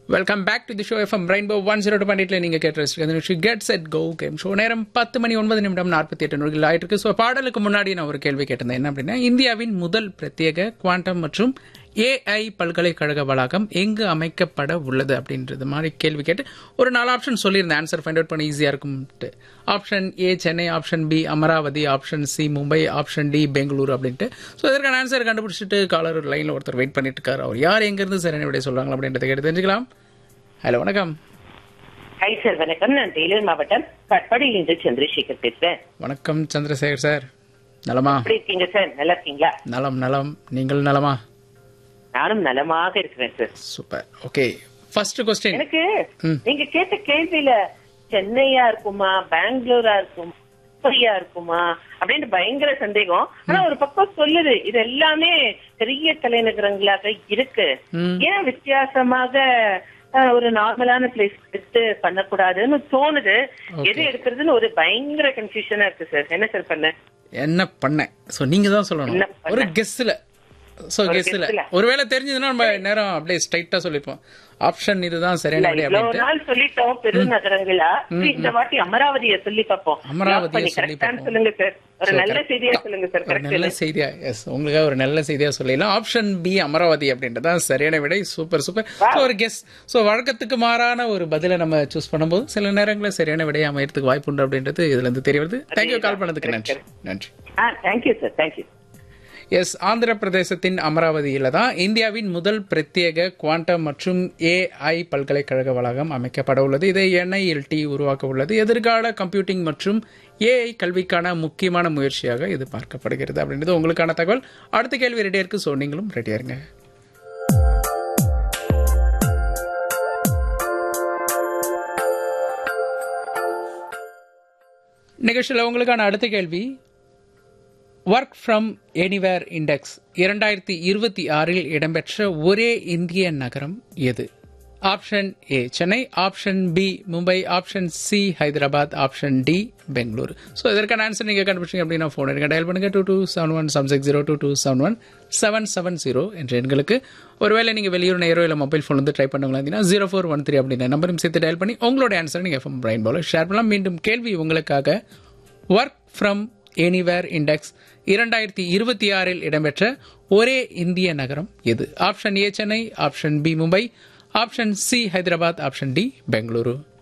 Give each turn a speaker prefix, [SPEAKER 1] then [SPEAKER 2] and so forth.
[SPEAKER 1] Welcome back to the show FM rainbow one zero two பாயிண்ட்ல நீங்க கேட்டு get set go game show நேரம் பத்து மணி ஒன்பது நிமிடம் நாற்பத்தி எட்டு நொடிகள் ஆயிட்டு இருக்கு ஸோ பாடலுக்கு முன்னாடி நான் ஒரு கேள்வி கேட்டிருந்தேன் என்ன அப்படின்னா இந்தியாவின் முதல் பிரத்யேக குவாண்டம் மற்றும் ஏஐ பல்கலைக்கழக வளாகம் எங்கு அமைக்கப்பட உள்ளது அப்படின்றது மாதிரி கேள்வி கேட்டு ஒரு நாலு ஆப்ஷன் சொல்லியிருந்தேன் ஆன்சர் ஃபைண்ட் அவுட் பண்ண ஈஸியா இருக்கும்ட்டு option A Chennai option B Amaravati option C Mumbai option D Bengaluru அப்படின்ட்டு ஸோ இதற்கான ஆன்சர் கண்டுபிடிச்சிட்டு காலர் லைன்ல ஒருத்தர் வெயிட் பண்ணிட்டு இருக்காரு அவர் யார் எங்கிருந்து சரியான விட சொல்றாங்க அப்படின்றத கேட்டு தெரிஞ்சுக்கலாம் ஹலோ வணக்கம்
[SPEAKER 2] ஹை சார் வணக்கம் நான் வேலூர் மாவட்டம் கட்பாடியில் இருந்து சந்திரசேகர் பேசுறேன்
[SPEAKER 1] வணக்கம் சந்திரசேகர் சார் நலமா
[SPEAKER 2] எப்படி இருக்கீங்க சார் நல்லா இருக்கீங்களா
[SPEAKER 1] நலம் நலம் நீங்கள் நலமா
[SPEAKER 2] நானும் நலமாக இருக்கிறேன் sir
[SPEAKER 1] super okay first question
[SPEAKER 2] எனக்கு
[SPEAKER 1] ம்.
[SPEAKER 2] நீங்க கேட்ட கேள்வியில சென்னையா இருக்குமா பெங்களூரா இருக்குமா மும்பையா இருக்குமா அப்படின்னு பயங்கர சந்தேகம் ஆனா ஒரு பக்கம் சொல்லுது இது எல்லாமே பெரிய தலைநகரங்களாக இருக்கு
[SPEAKER 1] ம்.
[SPEAKER 2] ஏன் வித்தியாசமாக அஹ், ஒரு நார்மலான பிளேஸ் எடுத்து பண்ணக்கூடாதுன்னு தோணுது எது எடுக்கிறதுன்னு ஒரு பயங்கர கன்ஃபியூஷனா இருக்கு சார் என்ன சார் பண்ண
[SPEAKER 1] என்ன பண்ணேன் ஸோ நீங்க தான் சொல்லணும்
[SPEAKER 2] என்ன பண்ண?
[SPEAKER 1] ஒரு கெஸ்ல ஸோ கெஸ்ல
[SPEAKER 2] guessல.
[SPEAKER 1] ஒருவேளை தெரிஞ்சதுன்னா நம்ம நேரம் அப்படியே ஸ்ட்ரைட்டா சொல்லிப்போம் ஆப்ஷன் இதுதான் சரியான விடை
[SPEAKER 2] இவ்வளவு
[SPEAKER 1] அப்படின்ட்டு
[SPEAKER 2] நாள் சொல்லிட்டோம் பெருநகரங்களா இந்த வாட்டி அமராவதியை சொல்லி பார்ப்போம்
[SPEAKER 1] அமராவதியை
[SPEAKER 2] Lock பண்ணி
[SPEAKER 1] சொல்லி
[SPEAKER 2] correct ஆன்னு
[SPEAKER 1] பார்ப்போம்.
[SPEAKER 2] சொல்லுங்க சார் ஒரு
[SPEAKER 1] So,
[SPEAKER 2] நல்ல
[SPEAKER 1] correct
[SPEAKER 2] செய்தியா
[SPEAKER 1] தான்.
[SPEAKER 2] சொல்லுங்க சார்
[SPEAKER 1] ஒரு
[SPEAKER 2] கரெக்ட்
[SPEAKER 1] நல்ல செய்தியா எஸ் உங்களுக்காக ஒரு நல்ல செய்தியா சொல்லிடலாம் ஆப்ஷன் பி அமராவதி அப்படின்றது தான் சரியான விடை சூப்பர் சூப்பர் ஸோ ஒரு கெஸ் ஸோ வழக்கத்துக்கு மாறான ஒரு பதிலை நம்ம சூஸ் பண்ணும்போது சில நேரங்களில் சரியான விடையை அமையறதுக்கு வாய்ப்பு உண்டு அப்படின்றது இதுல இருந்து தெரிய வருது தேங்க்யூ கால் பண்ணதுக்கு நன்றி நன்றி
[SPEAKER 2] ஆ thank you sir thank you
[SPEAKER 1] yes Andhra பிரதேசத்தின் அமராவதியில தான் இந்தியாவின் முதல் பிரத்யேக குவாண்டம் மற்றும் ஏஐ பல்கலைக்கழக வளாகம் அமைக்கப்பட உள்ளது இதை என்ஐஎல்டி உருவாக்க உள்ளது எதிர்கால கம்ப்யூட்டிங் மற்றும் ஏஐ கல்விக்கான முக்கியமான முயற்சியாக இது பார்க்கப்படுகிறது அப்படின்றது உங்களுக்கான தகவல் அடுத்த கேள்வி ரெடியா இருக்கு ஸோ நீங்களும் ரெடியா இருங்க நிகழ்ச்சியில் உங்களுக்கான அடுத்த கேள்வி ஒர்க் ஃப்ரம் எனிவேர் இண்டெக்ஸ் இரண்டாயிரத்தி இருபத்தி ஆறில் இடம்பெற்ற ஒரே இந்திய நகரம் எது option A Chennai option B Mumbai option C Hyderabad option D Bengaluru so இதற்கான ஆன்சர் நீங்கள் கண்டுபிடிச்சிங்க அப்படின்னா ஃபோன் எடுங்க டயல் பண்ணுங்க two two seven one seven six zero two two seven one seven seven zero என்ற எண்களுக்கு ஒருவேளை நீங்கள் வெளியூர் நேரோ இல்லை மொபைல் ஃபோன் வந்து ட்ரை பண்ணுங்களா இருந்தீங்கன்னா ஜீரோ ஃபோர் ஒன் த்ரீ அப்படின்ற நம்பரும் சேர்த்து டயல் பண்ணி உங்களோட ஆன்சரை நீங்கள் எஃப்எம் பிரைன் போல ஷேர் பண்ணலாம் மீண்டும் கேள்வி உங்களுக்காக ஒர்க் ஃப்ரம் எனிவேர் இண்டெக்ஸ் இரண்டாயிரத்தி இருபத்தி ஆறில் இடம்பெற்ற ஒரே இந்திய நகரம் எது option A Chennai option B Mumbai option C Hyderabad option D Bengaluru